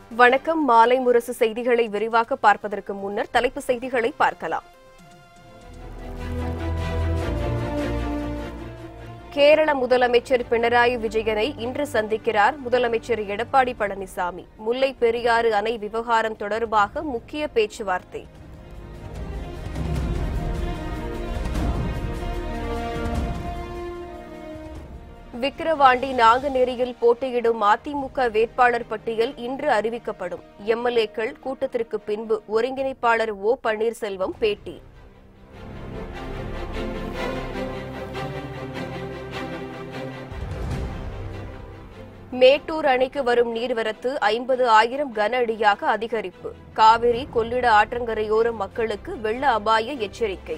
வணக்கம் மாலை முரசு செய்திகளை விரிவாக பார்ப்பதற்கு முன்னர் தலைப்பு செய்திகளை பார்க்கலாம் கேரள முதலமைச்சர் பினராயி விஜயனை இன்று சந்திக்கிறார் முதலமைச்சர் எடப்பாடி பழனிசாமி முல்லை பெரியாறு அணை விவகாரம் தொடர்பாக முக்கிய பேச்சுவார்த்தை விக்கிரவாண்டி நாங்குநேரியில் போட்டியிடும் அதிமுக வேட்பாளர் பட்டியல் இன்று அறிவிக்கப்படும் எம்எல்ஏக்கள் கூட்டத்திற்கு பின்பு ஒருங்கிணைப்பாளர் ஓ பன்னீர்செல்வம் பேட்டி மேட்டூர் அணைக்கு வரும் நீர்வரத்து ஐம்பது ஆயிரம் கன அடியாக அதிகரிப்பு காவிரி கொள்ளிட ஆற்றங்கரையோர மக்களுக்கு வெள்ள அபாய எச்சரிக்கை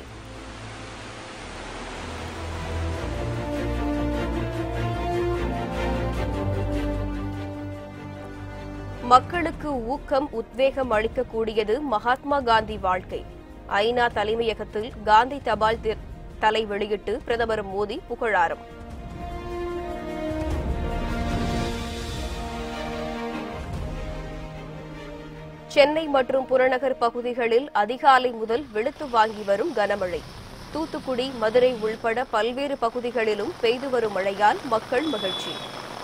மக்களுக்கு ஊக்கம் உத்வேகம் அளிக்கக்கூடியது மகாத்மா காந்தி வாழ்க்கை ஐநா தலைமையகத்தில் காந்தி தபால் தி- தலை வெளியிட்டு பிரதமர் மோடி புகழாரம் சென்னை மற்றும் புறநகர் பகுதிகளில் அதிகாலை முதல் வெளுத்து வாங்கி வரும் கனமழை தூத்துக்குடி மதுரை உள்பட பல்வேறு பகுதிகளிலும் பெய்து வரும் மழையால் மக்கள் மகிழ்ச்சி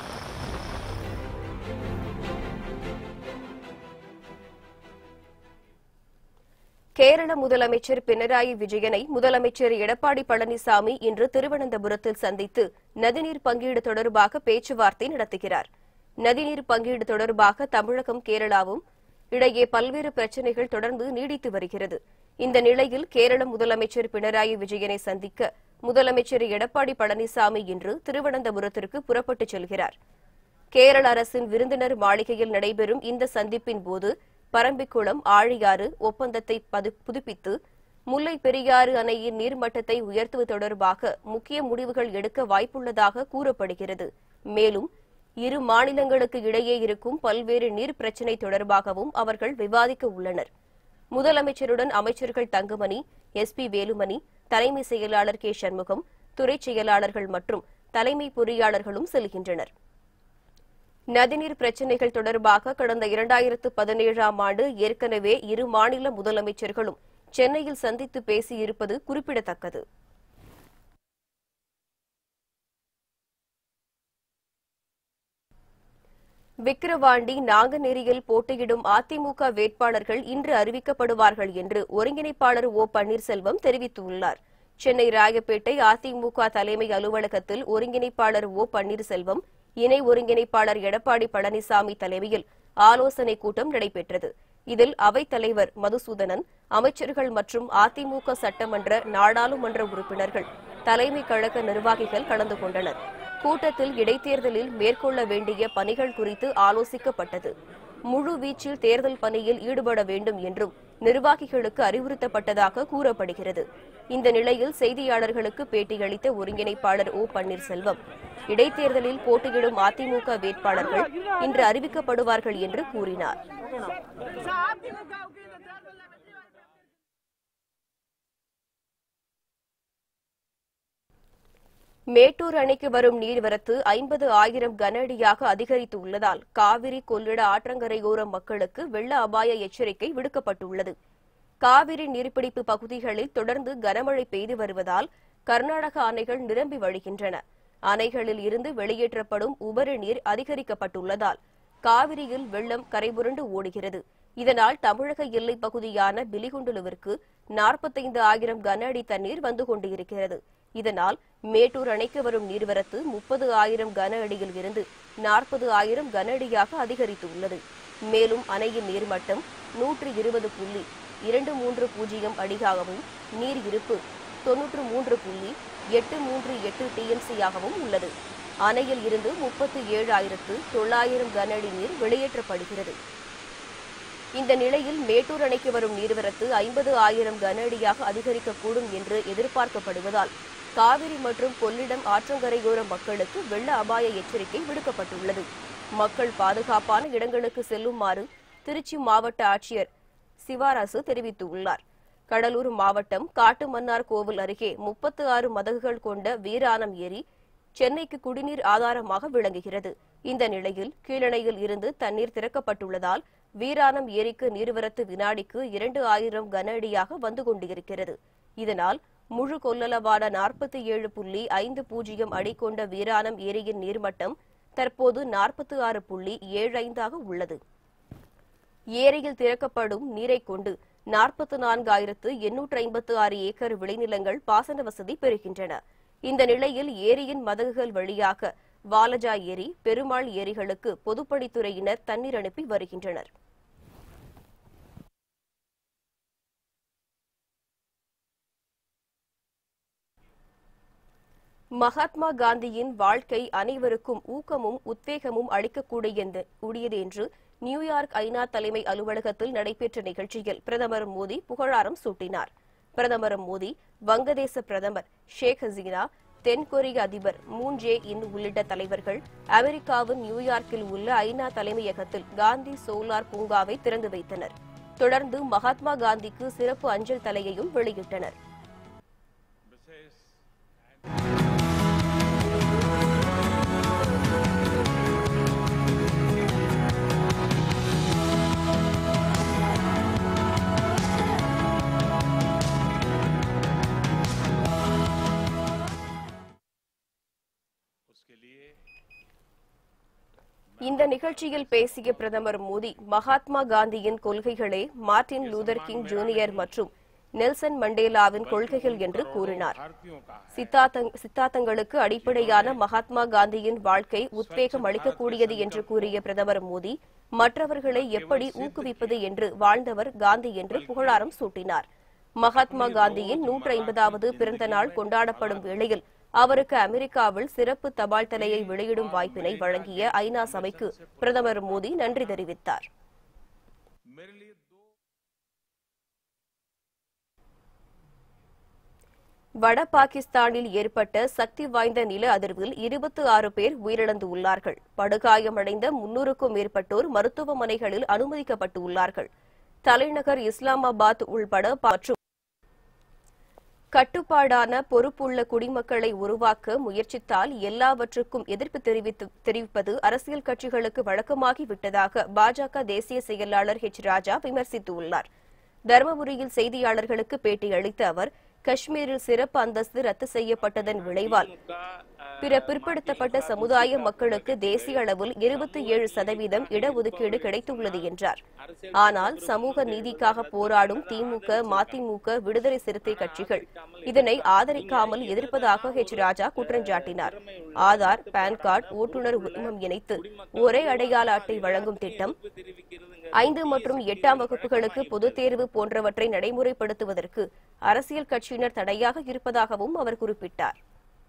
கேரள முதலமைச்சர் பினராயி விஜயனை முதலமைச்சர் எடப்பாடி பழனிசாமி இன்று திருவனந்தபுரத்தில் சந்தித்து நதிநீர் பங்கீடு தொடர்பாக பேச்சுவார்த்தை நடத்துகிறார் நதிநீர் பங்கீடு தொடர்பாக தமிழகம் கேரளாவும் இடையே பல்வேறு பிரச்சினைகள் தொடர்ந்து நீடித்து வருகிறது இந்த நிலையில் கேரள முதலமைச்சர் பினராயி விஜயனை சந்திக்க முதலமைச்சர் எடப்பாடி பழனிசாமி இன்று திருவனந்தபுரத்திற்கு புறப்பட்டுச் செல்கிறார் கேரள அரசின் விருந்தினர் மாளிகையில் நடைபெறும் இந்த சந்திப்பின் போது பரம்பிக்குளம் ஆழியாறு ஒப்பந்தத்தை பது- புதுப்பித்து முல்லை பெரியாறு அணையின் நீர்மட்டத்தை உயர்த்துவது தொடர்பாக முக்கிய முடிவுகள் எடுக்க வாய்ப்புள்ளதாக கூறப்படுகிறது மேலும் இரு மாநிலங்களுக்கு இடையே இருக்கும் பல்வேறு நீர் பிரச்சினை தொடர்பாகவும் அவர்கள் விவாதிக்க உள்ளனர் முதலமைச்சருடன் அமைச்சர்கள் தங்கமணி எஸ் பி வேலுமணி தலைமை செயலாளர் கே சண்முகம் துறை செயலாளர்கள் மற்றும் தலைமை பொறியாளர்களும் செல்கின்றனர் நதிநீர் பிரச்சினைகள் தொடர்பாக கடந்த இரண்டாயிரத்து பதினேழாம் ஆண்டு ஏற்கனவே இரு மாநில முதலமைச்சர்களும் சென்னையில் சந்தித்து பேசியிருப்பது குறிப்பிடத்தக்கது விக்கிரவாண்டி நாங்குநேரியில் போட்டியிடும் அதிமுக வேட்பாளர்கள் இன்று அறிவிக்கப்படுவார்கள் என்று ஒருங்கிணைப்பாளர் ஓ பன்னீர்செல்வம் தெரிவித்துள்ளார் சென்னை ராயப்பேட்டை அதிமுக தலைமை அலுவலகத்தில் ஒருங்கிணைப்பாளர் ஓ பன்னீர்செல்வம் இணை ஒருங்கிணைப்பாளர் எடப்பாடி பழனிசாமி தலைமையில் ஆலோசனைக் கூட்டம் நடைபெற்றது இதில் அவைத் தலைவர் மதுசூதனன் அமைச்சர்கள் மற்றும் அதிமுக சட்டமன்ற நாடாளுமன்ற உறுப்பினர்கள் தலைமை கழக நிர்வாகிகள் கலந்து கொண்டனர் கூட்டத்தில் இடைத்தேர்தலில் மேற்கொள்ள வேண்டிய பணிகள் குறித்து ஆலோசிக்கப்பட்டது முழு வீச்சில் தேர்தல் பணியில் ஈடுபட வேண்டும் என்றும் நிர்வாகிகளுக்கு அறிவுறுத்தப்பட்டதாக கூறப்படுகிறது இந்த நிலையில் செய்தியாளர்களுக்கு பேட்டியளித்த ஒருங்கிணைப்பாளர் ஓ பன்னீர்செல்வம் இடைத்தேர்தலில் போட்டியிடும் அதிமுக வேட்பாளர்கள் இன்று அறிவிக்கப்படுவார்கள் என்று கூறினார் மேட்டூர் அணைக்கு வரும் நீர்வரத்து ஐம்பது ஆயிரம் கன அடியாக அதிகரித்து உள்ளதால் காவிரி கொள்ளிட ஆற்றங்கரையோர மக்களுக்கு வெள்ள அபாய எச்சரிக்கை விடுக்கப்பட்டுள்ளது காவிரி நீர்பிடிப்பு பகுதிகளில் தொடர்ந்து கனமழை பெய்து வருவதால் கர்நாடக அணைகள் நிரம்பி வழிகின்றன அணைகளில் இருந்து வெளியேற்றப்படும் உபரி நீர் அதிகரிக்கப்பட்டுள்ளதால் காவிரியில் வெள்ளம் கரைபுரண்டு ஓடுகிறது இதனால் தமிழக எல்லைப் பகுதியான பிலிகுண்டுலுவிற்கு நாற்பத்தைந்து ஆயிரம் கன அடி தண்ணீர் வந்து கொண்டிருக்கிறது இதனால் மேட்டூர் அணைக்கு வரும் நீர்வரத்து முப்பது ஆயிரம் கன அடியில் இருந்து நாற்பது ஆயிரம் கன அடியாக அதிகரித்துள்ளது மேலும் அணையின் நீர்மட்டம் நூற்று இருபது புள்ளி இரண்டு மூன்று பூஜ்ஜியம் அடியாகவும் நீர் இருப்பு தொன்னூற்று மூன்று புள்ளி எட்டு மூன்று எட்டு டிஎம்சியாகவும் உள்ளது அணையில் இருந்து முப்பத்து ஏழாயிரத்து தொள்ளாயிரம் கன அடி நீர் வெளியேற்றப்படுகிறது இந்த நிலையில் மேட்டூர் அணைக்கு வரும் நீர்வரத்து ஐம்பது ஆயிரம் கன அடியாக அதிகரிக்கக்கூடும் என்று எதிர்பார்க்கப்படுவதால் காவிரி மற்றும் கொள்ளிடம் ஆற்றங்கரையோர மக்களுக்கு வெள்ள அபாய எச்சரிக்கை விடுக்கப்பட்டுள்ளது மக்கள் பாதுகாப்பான இடங்களுக்கு செல்லுமாறு திருச்சி மாவட்ட ஆட்சியர் சிவாராசு தெரிவித்துள்ளார் கடலூர் மாவட்டம் காட்டுமன்னார் கோவில் அருகே முப்பத்து ஆறு மதகுகள் கொண்ட வீராணம் ஏரி சென்னைக்கு குடிநீர் ஆதாரமாக விளங்குகிறது இந்த நிலையில் கீழணையில் இருந்து தண்ணீர் திறக்கப்பட்டுள்ளதால் வீராணம் ஏரிக்கு நீர்வரத்து வினாடிக்கு இரண்டு ஆயிரம் கன அடியாக வந்து கொண்டிருக்கிறது இதனால் முழு கொள்ளளவான நாற்பத்தி ஏழு புள்ளி ஐந்து பூஜ்ஜியம் அடி கொண்ட வீராணம் ஏரியின் நீர்மட்டம் தற்போது நாற்பத்தி ஆறு புள்ளி ஏழு ஐந்தாக உள்ளது ஏரியில் திறக்கப்படும் நீரை கொண்டு நாற்பத்தி நான்காயிரத்து எண்ணூற்று ஐம்பத்து ஆறு ஏக்கர் விளைநிலங்கள் பாசன வசதி பெறுகின்றன இந்த நிலையில் ஏரியின் மதகுகள் வழியாக வாலஜா ஏரி பெருமாள் ஏரிகளுக்கு பொதுப்பணித்துறையினர் தண்ணீர் அனுப்பி வருகின்றனர் மகாத்மா காந்தியின் வாழ்க்கை அனைவருக்கும் ஊக்கமும் உத்வேகமும் அளிக்கக்கூடியது கூடியது என்று நியூயார்க் ஐநா தலைமை அலுவலகத்தில் நடைபெற்ற நிகழ்ச்சியில் பிரதமர் மோடி புகழாரம் சூட்டினார் பிரதமர் மோடி வங்கதேச பிரதமர் ஷேக் ஹசீனா தென்கொரிய அதிபர் மூன் ஜே இன் உள்ளிட்ட தலைவர்கள் அமெரிக்காவின் நியூயார்க்கில் உள்ள ஐநா தலைமையகத்தில் காந்தி சோலார் பூங்காவை திறந்து வைத்தனர் தொடர்ந்து மகாத்மா காந்திக்கு சிறப்பு அஞ்சல் தலையையும் வெளியிட்டனர் उसके लिए இந்த நிகழ்ச்சியில் பேசிய பிரதமர் மோடி மகாத்மா காந்தியின் கொள்கைகளே மார்ட்டின் லூதர் கிங் ஜூனியர் மற்றும் நெல்சன் மண்டேலாவின் கொள்கைகள் என்று கூறினார் भारतीयों का है சித்தாந்தங்- சித்தாந்தங்களுக்கு அடிப்படையான மகாத்மா காந்தியின் வாழ்க்கை உத்வேகம் அளிக்கக்கூடியது என்று கூறிய பிரதமர் மோடி மற்றவர்களை எப்படி ஊக்குவிப்பது என்று வாழ்ந்தவர் காந்தி என்று புகழாரம் சூட்டினார் மகாத்மா காந்தியின் நூற்றி ஐம்பதாவது பிறந்த நாள் கொண்டாடப்படும் வேளையில் அவருக்கு அமெரிக்காவில் சிறப்பு தபால் தலையை வெளியிடும் வாய்ப்பினை வழங்கிய ஐநா சபைக்கு பிரதமர் மோடி நன்றி தெரிவித்தார் मेरे लिए दो வட பாகிஸ்தானில் ஏற்பட்ட சக்தி வாய்ந்த நில அதிர்வில் இருபத்தி ஆறு பேர் உயிரிழந்து உள்ளார்கள் படுகாயமடைந்த முன்னூறுக்கும் மேற்பட்டோர் மருத்துவமனைகளில் அனுமதிக்கப்பட்டு உள்ளார்கள் தலைநகர் இஸ்லாமாபாத் உள்பட ப- மற்றும் கட்டுப்பாடான பொறுப்புள்ள குடிமக்களை உருவாக்க முயற்சித்தால் எல்லாவற்றுக்கும் எதிர்ப்பு தெரிவித்து தெரிவிப்பது அரசியல் கட்சிகளுக்கு வழக்கமாகிவிட்டதாக பாஜக தேசிய செயலாளர் ஹெச் ராஜா விமர்சித்துள்ளார் தருமபுரியில் செய்தியாளர்களுக்கு பேட்டியளித்த அவர் காஷ்மீரில் சிறப்பு அந்தஸ்து ரத்து செய்யப்பட்டதன் விளைவால் பிற பிற்படுத்தப்பட்ட சமுதாய மக்களுக்கு தேசிய அளவில் இருபத்தி ஏழு சதவீதம் இடஒதுக்கீடு கிடைத்துள்ளது என்றார் ஆனால் சமூக நீதிக்காக போராடும் திமுக மதிமுக விடுதலை சிறுத்தை கட்சிகள் இதனை ஆதரிக்காமல் எதிர்ப்பதாக ஹெச் ராஜா குற்றஞ்சாட்டினார் ஆதார் பான் கார்டு ஓட்டுநர் உரிமம் இணைத்து ஒரே அடையாள அட்டை வழங்கும் திட்டம் ஐந்து மற்றும் எட்டாம் வகுப்புகளுக்கு பொதுத் தேர்வு போன்றவற்றை நடைமுறைப்படுத்துவதற்கு அரசியல் கட்சியினர் தடையாக இருப்பதாகவும் அவர் குறிப்பிட்டார்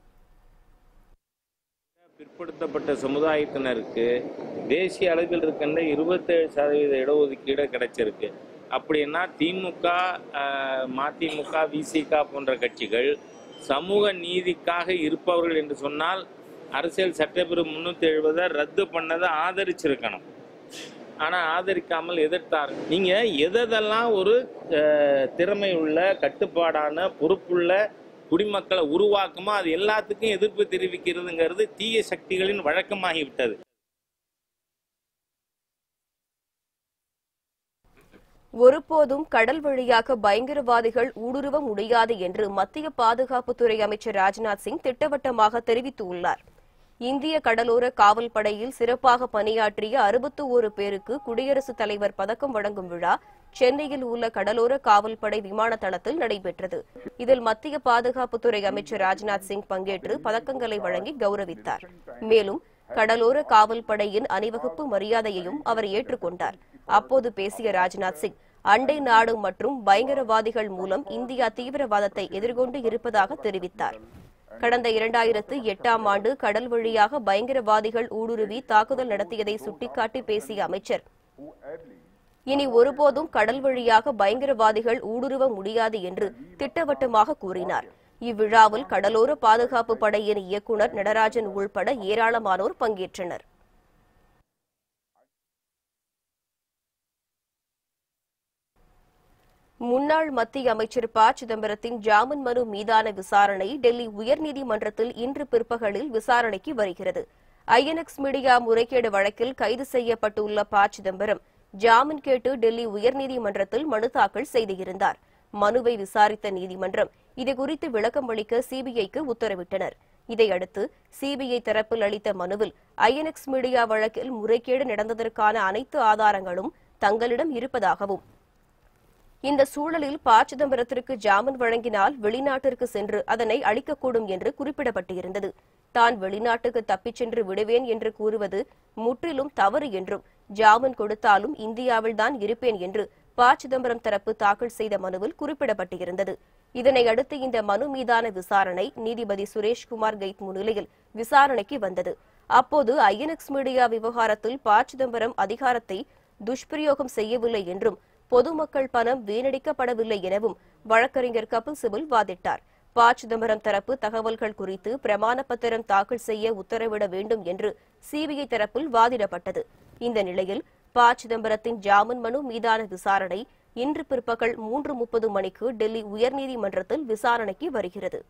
பிற்படுத்தப்பட்ட சமுதாயத்தினருக்கு தேசிய அளவில் இருக்கின்ற இருபத்தேழு சதவீத இடஒதுக்கீடு கிடைச்சிருக்கு அப்படின்னா திமுக ஆஹ், மதிமுக விசிக போன்ற கட்சிகள் சமூக நீதிக்காக இருப்பவர்கள் என்று சொன்னால் அரசியல் சட்டப்பிரிவு முன்னூத்தி எழுபதை ரத்து பண்ணதை ஆதரிச்சிருக்கணும் ஆனா ஆதரிக்காமல் எதிர்த்தார் நீங்க எதெல்லாம் ஒரு அஹ், திறமை உள்ள கட்டுப்பாடான பொறுப்புள்ள குடிமக்களை உருவாக்குமோ அது எல்லாத்துக்கும் எதிர்ப்பு தெரிவிக்கிறதுங்கிறது தீய சக்திகளின் வழக்கமாகிவிட்டது ஒருபோதும் கடல் வழியாக பயங்கரவாதிகள் ஊடுருவ முடியாது என்று மத்திய பாதுகாப்புத்துறை அமைச்சர் ராஜ்நாத் சிங் திட்டவட்டமாக தெரிவித்துள்ளார் இந்திய கடலோர காவல் படையில் சிறப்பாக பணியாற்றிய அறுபத்து ஒரு பேருக்கு குடியரசுத் தலைவர் பதக்கம் வழங்கும் விழா சென்னையில் உள்ள கடலோர காவல் படை விமான தளத்தில் நடைபெற்றது இதில் மத்திய பாதுகாப்புத்துறை அமைச்சர் ராஜ்நாத் சிங் பங்கேற்று பதக்கங்களை வழங்கி கௌரவித்தார் மேலும் கடலோர காவல் படையின் அணிவகுப்பு மரியாதையையும் அவர் ஏற்றுக்கொண்டார் அப்போது பேசிய ராஜ்நாத் சிங் அண்டை நாடு மற்றும் பயங்கரவாதிகள் மூலம் இந்தியா தீவிரவாதத்தை எதிர்கொண்டு இருப்பதாக தெரிவித்தார் கடந்த இரண்டாயிரத்து எட்டாம் ஆண்டு கடல் வழியாக பயங்கரவாதிகள் ஊடுருவி தாக்குதல் நடத்தியதை சுட்டிக்காட்டி பேசிய அமைச்சர் இனி ஒருபோதும் கடல் வழியாக பயங்கரவாதிகள் ஊடுருவ முடியாது என்று திட்டவட்டமாக கூறினார் இவ்விழாவில் கடலோர பாதுகாப்பு படையின் இயக்குநர் நடராஜன் உள்பட ஏராளமானோர் பங்கேற்றனர் முன்னாள் மத்திய அமைச்சர் ப சிதம்பரத்தின் ஜாமீன் மனு மீதான விசாரணை டெல்லி உயர்நீதிமன்றத்தில் இன்று பிற்பகலில் விசாரணைக்கு வருகிறது ஐஎன்எக்ஸ் மீடியா முறைகேடு வழக்கில் கைது செய்யப்பட்டுள்ள ப சிதம்பரம் ஜாமீன் கேட்டு டெல்லி உயர்நீதிமன்றத்தில் மனு தாக்கல் செய்திருந்தார் மனுவை விசாரித்த நீதிமன்றம் இதுகுறித்து விளக்கம் அளிக்க சிபிஐக்கு உத்தரவிட்டனர் இதையடுத்து சிபிஐ தரப்பில் அளித்த மனுவில் ஐஎன்எக்ஸ் மீடியா வழக்கில் முறைகேடு நடந்ததற்கான அனைத்து ஆதாரங்களும் தங்களிடம் இருப்பதாகவும் இந்த சூழலில் ப சிதம்பரத்திற்கு ஜாமீன் வழங்கினால் வெளிநாட்டிற்கு சென்று அதனை அளிக்கக்கூடும் என்று குறிப்பிடப்பட்டிருந்தது தான் வெளிநாட்டுக்கு தப்பிச் சென்று விடுவேன் என்று கூறுவது முற்றிலும் தவறு என்றும் ஜாமீன் கொடுத்தாலும் இந்தியாவில்தான் இருப்பேன் என்று ப சிதம்பரம் தரப்பு தாக்கல் செய்த மனுவில் குறிப்பிடப்பட்டிருந்தது இதனை அடுத்து இந்த மனு மீதான விசாரணை நீதிபதி சுரேஷ்குமார் கைத் முன்னிலையில் விசாரணைக்கு வந்தது அப்போது ஐஎன்எக்ஸ் மீடியா விவகாரத்தில் ப சிதம்பரம் அதிகாரத்தை துஷ்பிரயோகம் செய்யவில்லை என்றும் பொதுமக்கள் பணம் வீணடிக்கப்படவில்லை எனவும் வழக்கறிஞர் கபில் சிபில் வாதிட்டார் ப சிதம்பரம் தரப்பு தகவல்கள் குறித்து பிரமாண பத்திரம் தாக்கல் செய்ய உத்தரவிட வேண்டும் என்று சிபிஐ தரப்பில் வாதிடப்பட்டது இந்த நிலையில் ப சிதம்பரத்தின் ஜாமீன் மனு மீதான விசாரணை இன்று பிற்பகல் மூன்று முப்பது மணிக்கு டெல்லி உயர்நீதிமன்றத்தில் விசாரணைக்கு வருகிறது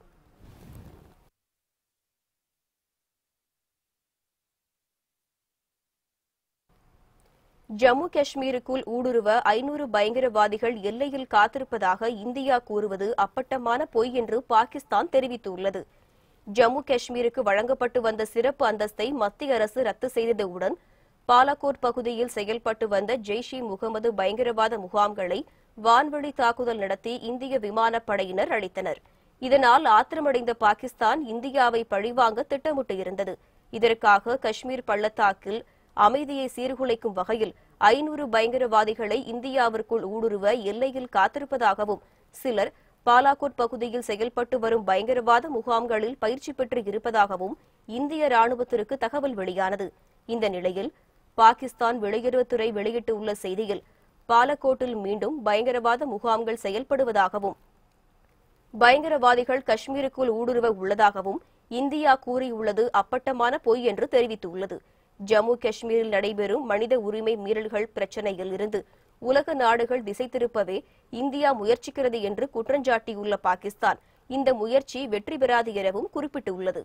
ஜம்மு காஷ்மீருக்குள் ஊடுருவ ஐநூறு பயங்கரவாதிகள் எல்லையில் காத்திருப்பதாக இந்தியா கூறுவது அப்பட்டமான பொய் என்று பாகிஸ்தான் தெரிவித்துள்ளது ஜம்மு காஷ்மீருக்கு வழங்கப்பட்டு வந்த சிறப்பு அந்தஸ்தை மத்திய அரசு ரத்து செய்ததுடன் பாலகோட் பகுதியில் செயல்பட்டு வந்த ஜெய்ஷ் இ முகமது பயங்கரவாத முகாம்களை வான்வழி தாக்குதல் நடத்தி இந்திய விமானப்படையினர் அழித்தனர் இதனால் ஆத்திரமடைந்த பாகிஸ்தான் இந்தியாவை பழிவாங்க திட்டமிட்டு இருந்தது இதற்காக காஷ்மீர் பள்ளத்தாக்கில் அமைதியை சீர்குலைக்கும் வகையில் ஐநூறு பயங்கரவாதிகளை இந்தியாவிற்குள் ஊடுருவ எல்லையில் காத்திருப்பதாகவும் சிலர் பாலாகோட் பகுதியில் செயல்பட்டு வரும் பயங்கரவாத முகாம்களில் பயிற்சி பெற்று இருப்பதாகவும் இந்திய ராணுவத்திற்கு தகவல் வெளியானது இந்த நிலையில் பாகிஸ்தான் வெளியுறவுத்துறை வெளியிட்டுள்ள செய்தியில் பாலக்கோட்டில் மீண்டும் பயங்கரவாத முகாம்கள் செயல்படுவதாகவும் பயங்கரவாதிகள் காஷ்மீருக்குள் ஊடுருவ உள்ளதாகவும் இந்தியா கூறியுள்ளது அப்பட்டமான பொய் என்று தெரிவித்துள்ளது ஜம்மு காஷ்மீரில் நடைபெறும் மனித உரிமை மீறல்கள் பிரச்சனையில் இருந்து உலக நாடுகள் திசை திருப்பவே இந்தியா முயற்சிக்கிறது என்று குற்றஞ்சாட்டியுள்ள பாகிஸ்தான் இந்த முயற்சி வெற்றி பெறாது எனவும் குறிப்பிட்டுள்ளது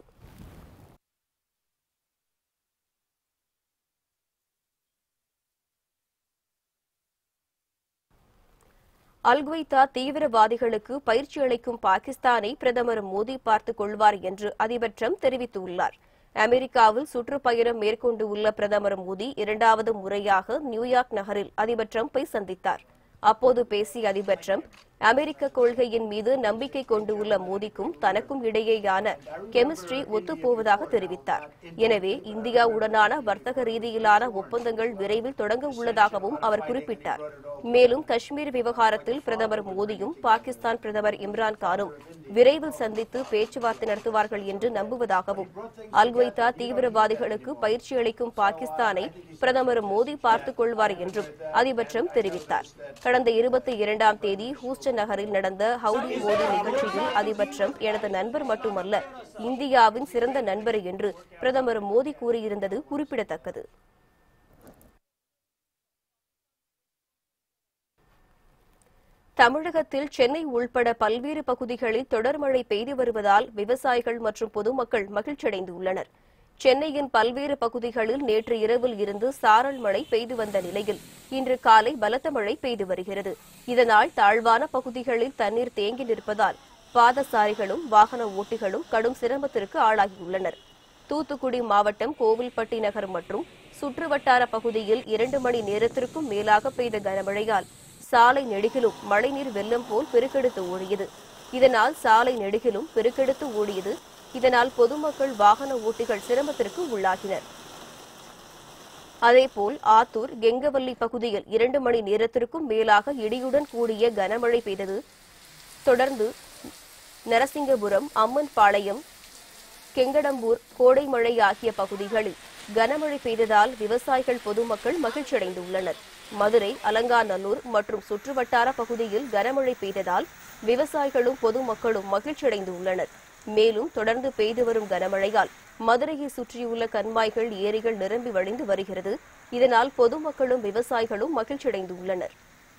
அல்குவைதா தீவிரவாதிகளுக்கு பயிற்சி அளிக்கும் பாகிஸ்தானை பிரதமர் மோடி பார்த்துக் கொள்வார் என்று அதிபர் ட்ரம்ப் தெரிவித்துள்ளார் அமெரிக்காவில் சுற்றுப்பயணம் மேற்கொண்டு உள்ள பிரதமர் மோடி இரண்டாவது முறையாக நியூயார்க் நகரில் அதிபர் ட்ரம்பை சந்தித்தார் அப்போது பேசிய அதிபர் ட்ரம்ப் அமெரிக்க கொள்கையின் மீது நம்பிக்கை கொண்டு உள்ள மோடிக்கும் தனக்கும் இடையேயான கெமிஸ்ட்ரி ஒத்துப்போவதாக தெரிவித்தார் எனவே இந்தியாவுடனான வர்த்தக ரீதியிலான ஒப்பந்தங்கள் விரைவில் தொடங்க உள்ளதாகவும் அவர் குறிப்பிட்டார் மேலும் காஷ்மீர் விவகாரத்தில் பிரதமர் மோடியும் பாகிஸ்தான் பிரதமர் இம்ரான் கானும் விரைவில் சந்தித்து பேச்சுவார்த்தை நடத்துவார்கள் என்று நம்புவதாகவும் அல்கொய்தா தீவிரவாதிகளுக்கு பயிற்சி அளிக்கும் பாகிஸ்தானை பிரதமர் மோடி பார்த்துக் கொள்வார் என்றும் அதிபர் ட்ரம்ப் தெரிவித்தார் கடந்த இருபத்தி இரண்டாம் தேதி ஹூஸ்டன் நகரில் நடந்த ஹவுடி மோடி நிகழ்ச்சியில் அதிபர் ட்ரம்ப் எனது நண்பர் மட்டுமல்ல இந்தியாவின் சிறந்த நண்பர் என்று பிரதமர் மோடி கூறியிருந்தது குறிப்பிடத்தக்கது தமிழகத்தில் சென்னை உள்பட பல்வேறு பகுதிகளில் தொடர் மழை பெய்து வருவதால் விவசாயிகள் மற்றும் பொதுமக்கள் மகிழ்ச்சியடைந்துள்ளனர் சென்னையின் பல்வேறு பகுதிகளில் நேற்று இரவில் இருந்து சாரல் மழை பெய்து வந்த நிலையில் இன்று காலை பலத்த மழை பெய்து வருகிறது இதனால் தாழ்வான பகுதிகளில் தண்ணீர் தேங்கி நிற்பதால் பாதசாரிகளும் வாகன ஓட்டிகளும் கடும் சிரமத்திற்கு ஆளாகியுள்ளனர் தூத்துக்குடி மாவட்டம் கோவில்பட்டி நகர் மற்றும் சுற்றுவட்டார பகுதியில் இரண்டு மணி நேரத்திற்கும் மேலாக பெய்த கனமழையால் சாலை நெடுகிலும் மழைநீர் வெள்ளம் போல் பெருக்கெடுத்து ஓடியது இதனால் சாலை நெடுகிலும் பெருக்கெடுத்து ஓடியது இதனால் பொதுமக்கள் வாகன ஓட்டிகள் சிரமத்திற்கு உள்ளாகினர் அதேபோல் ஆத்தூர் கெங்கவல்லி பகுதியில் இரண்டு மணி நேரத்திற்கும் மேலாக இடியுடன் கூடிய கனமழை பெய்தது தொடர்ந்து நரசிங்கபுரம் அம்மன் பாளையம் கெங்கடம்பூர் கோடைமழை ஆகிய பகுதிகளில் கனமழை பெய்ததால் விவசாயிகள் பொதுமக்கள் மகிழ்ச்சியடைந்துள்ளனர் மதுரை அலங்காநல்லூர் மற்றும் சுற்றுவட்டார பகுதியில் கனமழை பெய்ததால் விவசாயிகளும் பொதுமக்களும் மகிழ்ச்சியடைந்துள்ளனர் மேலும் தொடர்ந்து பெய்து வரும் கனமழையால் மதுரையை சுற்றியுள்ள கண்மாய்கள் ஏரிகள் நிரம்பி வழிந்து வருகிறது இதனால் பொதுமக்களும் விவசாயிகளும் மகிழ்ச்சியடைந்துள்ளனர்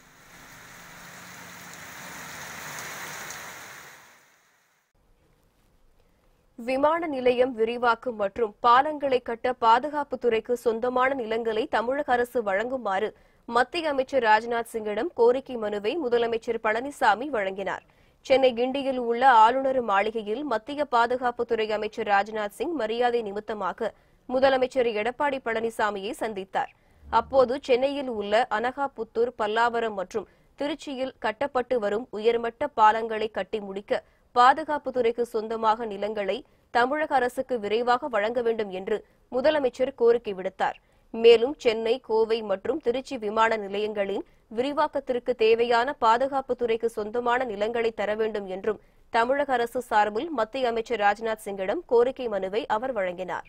விமான நிலையம் விரிவாக்கம் மற்றும் பாலங்களை கட்ட பாதுகாப்பு துறைக்கு சொந்தமான நிலங்களை தமிழக அரசு வழங்குமாறு மத்திய அமைச்சர் ராஜ்நாத் சிங்கிடம் கோரிக்கை மனுவை முதலமைச்சர் பழனிசாமி வழங்கினார் சென்னை கிண்டியில் உள்ள ஆளுநர் மாளிகையில் மத்திய பாதுகாப்புத்துறை அமைச்சர் ராஜ்நாத் சிங் மரியாதை நிமித்தமாக முதலமைச்சர் எடப்பாடி பழனிசாமியை சந்தித்தார் அப்போது சென்னையில் உள்ள அனகாபுத்தூர் பல்லாவரம் மற்றும் திருச்சியில் கட்டப்பட்டு வரும் உயர்மட்ட பாலங்களை கட்டி முடிக்க பாதுகாப்புத்துறைக்கு சொந்தமாக நிலங்களை தமிழக அரசுக்கு விரைவாக வழங்க வேண்டும் என்று முதலமைச்சர் கோரிக்கை விடுத்தார் மேலும் சென்னை கோவை மற்றும் திருச்சி விமான நிலையங்களின் விரிவாக்கத்திற்கு தேவையான பாதுகாப்புத்துறைக்கு சொந்தமான நிலங்களை தர வேண்டும் என்றும் தமிழக அரசு சார்பில் மத்திய அமைச்சர் ராஜ்நாத் சிங்கிடம் கோரிக்கை மனுவை அவர் வழங்கினார்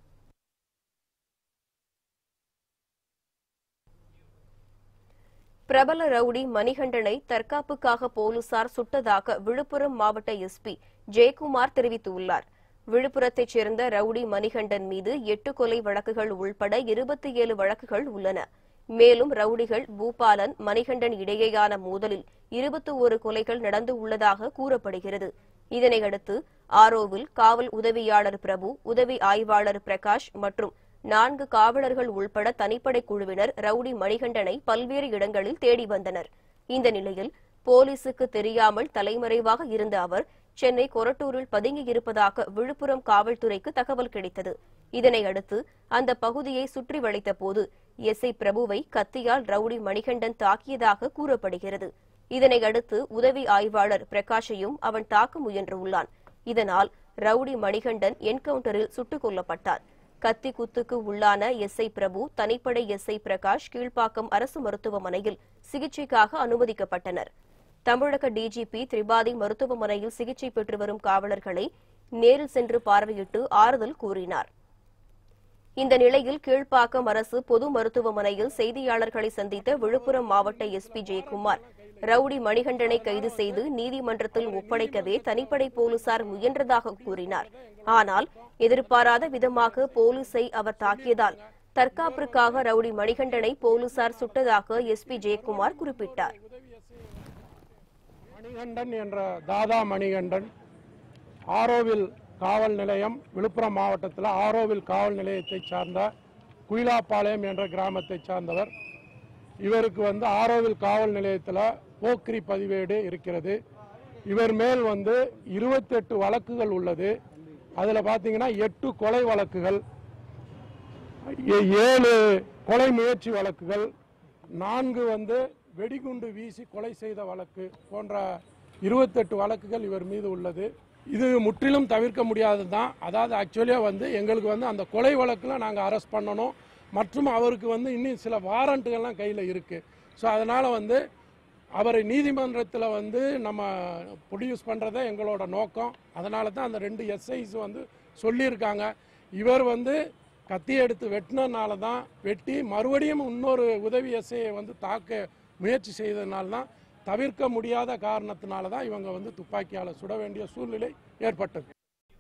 பிரபல ரவுடி மணிகண்டனை தற்காப்புக்காக போலீசார் சுட்டதாக விழுப்புரம் மாவட்ட எஸ்பி ஜெயக்குமார் தெரிவித்துள்ளார் விழுப்புரத்தைச் சேர்ந்த ரவுடி மணிகண்டன் மீது எட்டு கொலை வழக்குகள் உள்பட இருபத்தி ஏழு வழக்குகள் உள்ளன மேலும் ரவுடிகள் பூபாலன் மணிகண்டன் இடையேயான மோதலில் இருபத்தி ஒரு கொலைகள் நடந்து உள்ளதாக கூறப்படுகிறது இதனையடுத்து ஆரோவில் காவல் உதவியாளர் பிரபு உதவி ஆய்வாளர் பிரகாஷ் மற்றும் நான்கு காவலர்கள் உள்பட தனிப்படை குழுவினர் ரவுடி மணிகண்டனை பல்வேறு இடங்களில் தேடி வந்தனர் இந்த நிலையில் போலீசுக்கு தெரியாமல் தலைமறைவாக இருந்த அவர் சென்னை கொரட்டூரில் பதுங்கியிருப்பதாக விழுப்புரம் காவல்துறைக்கு தகவல் கிடைத்தது இதனையடுத்து அந்த பகுதியை சுற்றி வளைத்த போது எஸ்ஐ பிரபுவை கத்தியால் ரவுடி மணிகண்டன் தாக்கியதாக கூறப்படுகிறது இதனையடுத்து உதவி ஆய்வாளர் பிரகாஷையும் அவன் தாக்க முயன்றுள்ளான் இதனால் ரவுடி மணிகண்டன் என்கவுண்டரில் சுட்டுக் கொல்லப்பட்டார் கத்தி குத்துக்கு உள்ளான எஸ்ஐ பிரபு தனிப்படை எஸ்ஐ பிரகாஷ் கீழ்ப்பாக்கம் அரசு மருத்துவமனையில் சிகிச்சைக்காக அனுமதிக்கப்பட்டனர் தமிழக டிஜிபி திரிபாதி மருத்துவமனையில் சிகிச்சை பெற்று வரும் காவலர்களை நேரில் சென்று பார்வையிட்டு ஆறுதல் கூறினார் இந்த நிலையில் கீழ்ப்பாக்கம் அரசு பொது மருத்துவமனையில் செய்தியாளர்களை சந்தித்த விழுப்புரம் மாவட்ட எஸ்பி ஜெயக்குமார் ரவுடி மணிகண்டனை கைது செய்து நீதிமன்றத்தில் ஒப்படைக்கவே தனிப்படை போலீசார் முயன்றதாக கூறினார் ஆனால் எதிர்பாராத விதமாக போலீசை அவர் தாக்கியதால் தற்காப்பிற்காக ரவுடி மணிகண்டனை போலீசார் சுட்டதாக எஸ்பி ஜெயக்குமார் குறிப்பிட்டார் மணிகண்டன் என்ற தாதா மணிகண்டன் ஆரோவில் காவல் நிலையம் விழுப்புரம் மாவட்டத்தில் ஆரோவில் காவல் நிலையத்தை சார்ந்த குயிலாப்பாளையம் என்ற கிராமத்தை சார்ந்தவர் இவருக்கு வந்து ஆரோவில் காவல் நிலையத்தில் போக்கிரி பதிவேடு இருக்கிறது இவர் மேல் வந்து இருபத்தெட்டு வழக்குகள் உள்ளது அதில் பார்த்தீங்கன்னா எட்டு கொலை வழக்குகள் ஏ- ஏழு கொலை முயற்சி வழக்குகள் நான்கு வந்து வெடிகுண்டு வீசி கொலை செய்த வழக்கு போன்ற இருபத்தெட்டு வழக்குகள் இவர் மீது உள்ளது இது முற்றிலும் தவிர்க்க முடியாதது தான் அதாவது ஆக்சுவலியாக வந்து எங்களுக்கு வந்து அந்த கொலை வழக்கில் நாங்கள் அரெஸ்ட் பண்ணணும் மற்றும் அவருக்கு வந்து இன்னும் சில வாரண்ட்டுகள்லாம் கையில் இருக்குது ஸோ அதனால் வந்து அவரை நீதிமன்றத்தில் வந்து நம்ம ப்ரொடியூஸ் பண்ணுறதே எங்களோட நோக்கம் அதனால தான் அந்த ரெண்டு எஸ்ஐஸ் வந்து சொல்லியிருக்காங்க இவர் வந்து கத்தி எடுத்து வெட்டினனால தான் வெட்டி மறுபடியும் இன்னொரு உதவி எஸ்ஐயை வந்து தாக்க முயற்சி செய்ததுனால தான் தவிர்க்க முடியாத காரணத்தினால தான் இவங்க வந்து துப்பாக்கியால் சுட வேண்டிய சூழ்நிலை ஏற்பட்டது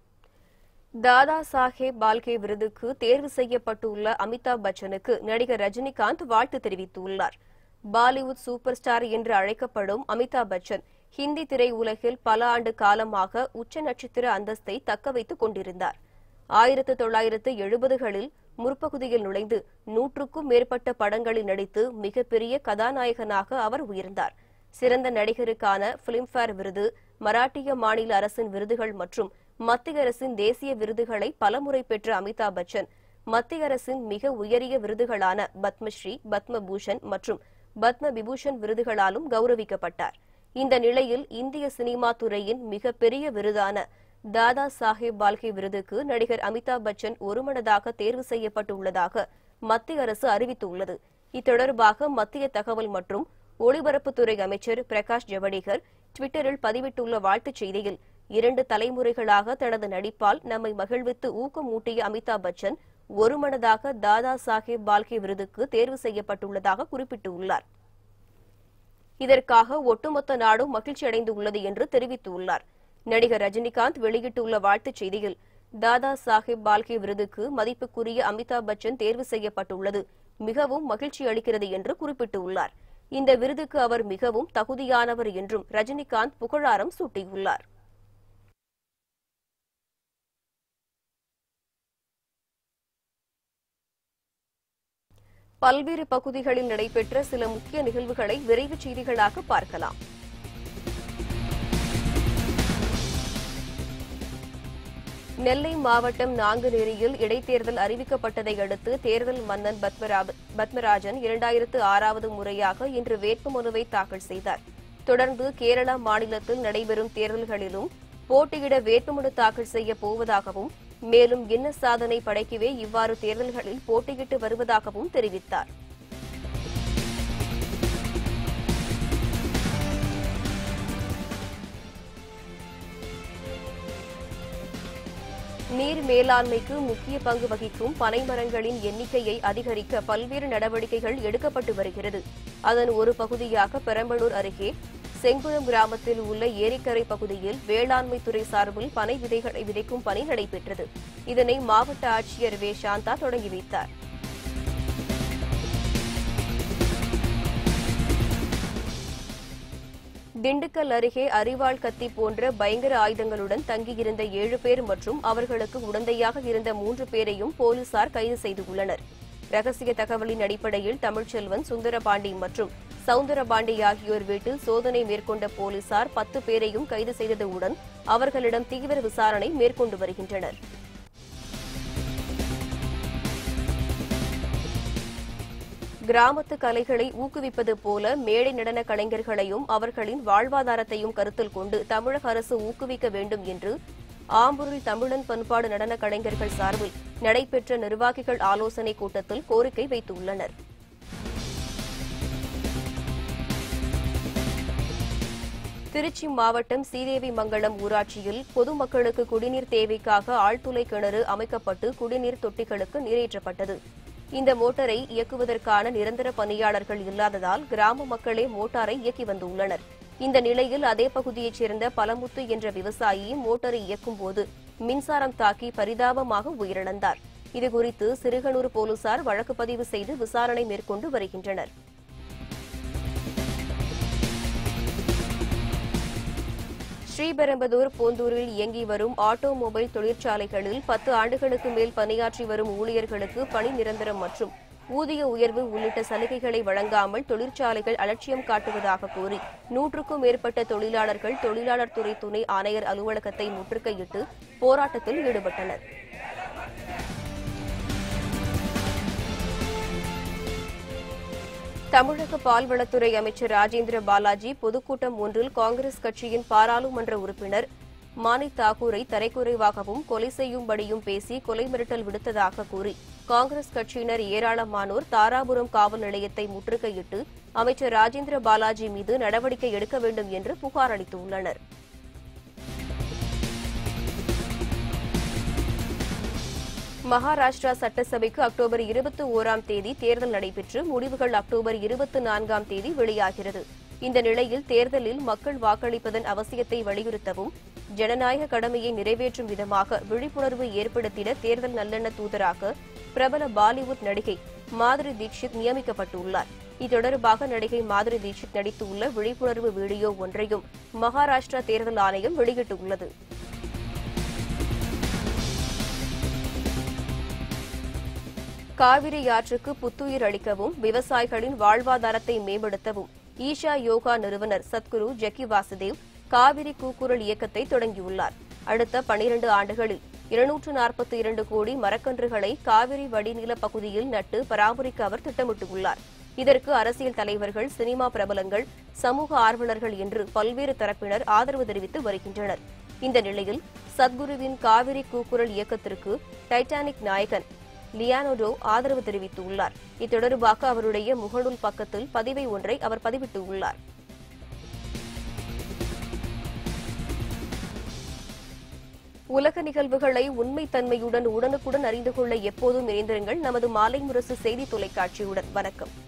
தாதா சாஹேப் பால்கே விருதுக்கு தேர்வு செய்யப்பட்டுள்ள அமிதாப் பச்சனுக்கு நடிகர் ரஜினிகாந்த் வாழ்த்து தெரிவித்துள்ளார் பாலிவுட் சூப்பர் ஸ்டார் என்று அழைக்கப்படும் அமிதாப் பச்சன் ஹிந்தி திரையுலகில் பல ஆண்டு காலமாக உச்ச நட்சத்திர அந்தஸ்தை தக்க வைத்துக் கொண்டிருந்தார் ஆயிரத்து தொள்ளாயிரத்து எழுபதுகளில் முற்பகுதியில் நுழைந்து நூற்றுக்கும் மேற்பட்ட படங்களில் நடித்து மிகப்பெரிய கதாநாயகனாக அவர் உயர்ந்தார் சிறந்த நடிகருக்கான பிலிம்பேர் விருது மராட்டிய மாநில அரசின் விருதுகள் மற்றும் மத்திய அரசின் தேசிய விருதுகளை பலமுறை பெற்ற அமிதாப் பச்சன் மத்திய அரசின் மிக உயரிய விருதுகளான பத்மஸ்ரீ பத்மபூஷன் மற்றும் பத்ம விபூஷன் விருதுகளாலும் கௌரவிக்கப்பட்டார் இந்த நிலையில் இந்திய சினிமா துறையின் மிகப்பெரிய விருதான தாதா சாஹேப் பால்கே விருதுக்கு நடிகர் அமிதாப் பச்சன் ஒருமனதாக தேர்வு செய்யப்பட்டுள்ளதாக மத்திய அரசு அறிவித்துள்ளது இத்தொடர்பாக மத்திய தகவல் மற்றும் ஒலிபரப்புத்துறை அமைச்சர் பிரகாஷ் ஜவடேகர் ட்விட்டரில் பதிவிட்டுள்ள வாழ்த்துச் செய்தியில் இரண்டு தலைமுறைகளாக தனது நடிப்பால் நம்மை மகிழ்வித்து ஊக்கமூட்டிய அமிதாப் பச்சன் ஒருமனதாக தாதா சாஹேப் பால்கே விருதுக்கு தேர்வு செய்யப்பட்டுள்ளதாக குறிப்பிட்டுள்ளார் இதற்காக ஒட்டுமொத்த நாடும் மகிழ்ச்சி அடைந்துள்ளது என்று தெரிவித்துள்ளார் நடிகர் ரஜினிகாந்த் வெளியிட்டுள்ள வாழ்த்துச் செய்தியில் தாதா சாஹேப் பால்கே விருதுக்கு மதிப்புக்குரிய அமிதாப் பச்சன் தேர்வு செய்யப்பட்டுள்ளது மிகவும் மகிழ்ச்சி அளிக்கிறது என்று குறிப்பிட்டுள்ளார் இந்த விருதுக்கு அவர் மிகவும் தகுதியானவர் என்றும் ரஜினிகாந்த் புகழாரம் சூட்டியுள்ளார் பல்வேறு பகுதிகளில் நடைபெற்ற சில முக்கிய நிகழ்வுகளை விரைவுச் செய்திகளாக பார்க்கலாம் நெல்லை மாவட்டம் நாங்குநேரியில் இடைத்தேர்தல் அறிவிக்கப்பட்டதை அடுத்து தேர்தல் மன்னன் பத்மராப- பத்மராஜன் இரண்டாயிரத்து ஆறாவது முறையாக இன்று வேட்புமனுவை தாக்கல் செய்தார் தொடர்ந்து கேரளா மாநிலத்தில் நடைபெறும் தேர்தல்களிலும் போட்டியிட வேட்புமனு தாக்கல் செய்ய போவதாகவும் மேலும் கின்னஸ் சாதனை படைக்கவே இவ்வாறு தேர்தல்களில் போட்டியிட்டு வருவதாகவும் தெரிவித்தார் நீர் மேலாண்மைக்கு முக்கிய பங்கு வகிக்கும் பனைமரங்களின் எண்ணிக்கையை அதிகரிக்க பல்வேறு நடவடிக்கைகள் எடுக்கப்பட்டு வருகிறது அதன் ஒரு பகுதியாக பெரம்பலூர் அருகே செங்குளம் கிராமத்தில் உள்ள ஏரிக்கரை பகுதியில் வேளாண்மை துறை சார்பில் பனை விதைகளை விதைக்கும் பணி நடைபெற்றது இதனை மாவட்ட ஆட்சியர் வே சாந்தா தொடங்கி வைத்தார் திண்டுக்கல் அருகே அரிவாள் கத்தி போன்ற பயங்கர ஆயுதங்களுடன் தங்கியிருந்த ஏழு பேர் மற்றும் அவர்களுக்கு உடந்தையாக இருந்த மூன்று பேரையும் போலீசார் கைது செய்துள்ளனர் ரகசிய தகவலின் அடிப்படையில் தமிழ்ச்செல்வன் சுந்தரபாண்டி மற்றும் சவுந்தரபாண்டி ஆகியோர் வீட்டில் சோதனை மேற்கொண்ட போலீசார் பத்து பேரையும் கைது செய்ததுடன் அவர்களிடம் தீவிர விசாரணை மேற்கொண்டு வருகின்றனர் கிராமத்து கலைகளை ஊக்குவிப்பது போல மேடை நடன கலைஞர்களையும் அவர்களின் வாழ்வாதாரத்தையும் கருத்தில் கொண்டு தமிழக அரசு ஊக்குவிக்க வேண்டும் என்று ஆம்பூரில் தமிழன் பண்பாடு நடன கலைஞர்கள் சார்பில் நடைபெற்ற நிர்வாகிகள் ஆலோசனைக் கூட்டத்தில் கோரிக்கை வைத்துள்ளனர் திருச்சி மாவட்டம் சீதேவி மங்கலம் ஊராட்சியில் பொதுமக்களுக்கு குடிநீர் தேவைக்காக ஆழ்துளை கிணறு அமைக்கப்பட்டு குடிநீர் தொட்டிகளுக்கு நீரேற்றப்பட்டது இந்த மோட்டாரை இயக்குவதற்கான நிரந்தர பணியாளர்கள் இல்லாததால் கிராம மக்களே மோட்டாரை இயக்கி வந்துள்ளனர் இந்த நிலையில் அதே பகுதியைச் சேர்ந்த பலமுத்து என்ற விவசாயி மோட்டாரை இயக்கும்போது மின்சாரம் தாக்கி பரிதாபமாக உயிரிழந்தார் இதுகுறித்து சிறுகனூர் போலீசார் வழக்கு பதிவு செய்து விசாரணை மேற்கொண்டு வருகின்றனர் ஸ்ரீபெரும்புதூர் போந்தூரில் இயங்கி வரும் ஆட்டோமொபைல் தொழிற்சாலைகளில் பத்து ஆண்டுகளுக்கு மேல் பணியாற்றி வரும் ஊழியர்களுக்கு பணி நிரந்தரம் மற்றும் ஊதிய உயர்வு உள்ளிட்ட சலுகைகளை வழங்காமல் தொழிற்சாலைகள் அலட்சியம் காட்டுவதாக கூறி நூற்றுக்கும் மேற்பட்ட தொழிலாளர்கள் தொழிலாளர் துறை துணை ஆணையர் அலுவலகத்தை முற்றுகையிட்டு போராட்டத்தில் ஈடுபட்டனர் தமிழக பால்வளத்துறை அமைச்சர் ராஜேந்திர பாலாஜி பொதுக்கூட்டம் ஒன்றில் காங்கிரஸ் கட்சியின் பாராளுமன்ற உறுப்பினர் மானிக் தாக்கூரை தரைக்குறைவாகவும் கொலை செய்யும்படியும் பேசி கொலை மிரட்டல் விடுத்ததாக கூறி காங்கிரஸ் கட்சியினர் ஏராளமானோர் தாராபுரம் காவல் நிலையத்தை முற்றுகையிட்டு அமைச்சர் ராஜேந்திர பாலாஜி மீது நடவடிக்கை எடுக்க வேண்டும் என்று புகார் அளித்துள்ளனர் மகாராஷ்டிரா சட்டசபைக்கு அக்டோபர் இருபத்தி ஓராம் தேதி தேர்தல் நடைபெற்று முடிவுகள் அக்டோபர் இருபத்தி நான்காம் தேதி வெளியாகிறது இந்த நிலையில் தேர்தலில் மக்கள் வாக்களிப்பதன் அவசியத்தை வலியுறுத்தவும் ஜனநாயக கடமையை நிறைவேற்றும் விதமாக விழிப்புணர்வு ஏற்படுத்திட தேர்தல் நல்லெண்ண தூதராக பிரபல பாலிவுட் நடிகை மாதுரி தீட்சித் நியமிக்கப்பட்டுள்ளார் இத்தொடர்பாக நடிகை மாதுரி தீட்சித் நடித்துள்ள விழிப்புணர்வு வீடியோ ஒன்றையும் மகாராஷ்டிரா தேர்தல் ஆணையம் வெளியிட்டுள்ளது காவிரி ஆற்றுக்கு புத்துயிர் அளிக்கவும் விவசாயிகளின் வாழ்வாதாரத்தை மேம்படுத்தவும் ஈஷா யோகா நிறுவனர் சத்குரு ஜக்கி வாசுதேவ் காவிரி கூக்குரல் இயக்கத்தை தொடங்கியுள்ளார் அடுத்த பனிரண்டு ஆண்டுகளில் இருநூற்று நாற்பத்தி இரண்டு கோடி மரக்கன்றுகளை காவிரி வடிநில பகுதியில் நட்டு பராமரிக்க அவர் திட்டமிட்டுள்ளார் இதற்கு அரசியல் தலைவர்கள் சினிமா பிரபலங்கள் சமூக ஆர்வலர்கள் என்று பல்வேறு தரப்பினர் ஆதரவு தெரிவித்து வருகின்றனர் இந்த நிலையில் சத்குருவின் காவிரி கூக்குரல் இயக்கத்திற்கு டைட்டானிக் நாயகன் லியானோடோ ஆதரவு தெரிவித்துள்ளார் இத்தொடர்பாக அவருடைய முகநூல் பக்கத்தில் பதிவை ஒன்றை அவர் பதிவிட்டுள்ளார் உலக நிகழ்வுகளை உண்மைத்தன்மையுடன் உடனுக்குடன் அறிந்து கொள்ள எப்போதும் இணைந்திருங்கள் நமது மாலை முரசு செய்தி தொலைக்காட்சியுடன் வணக்கம்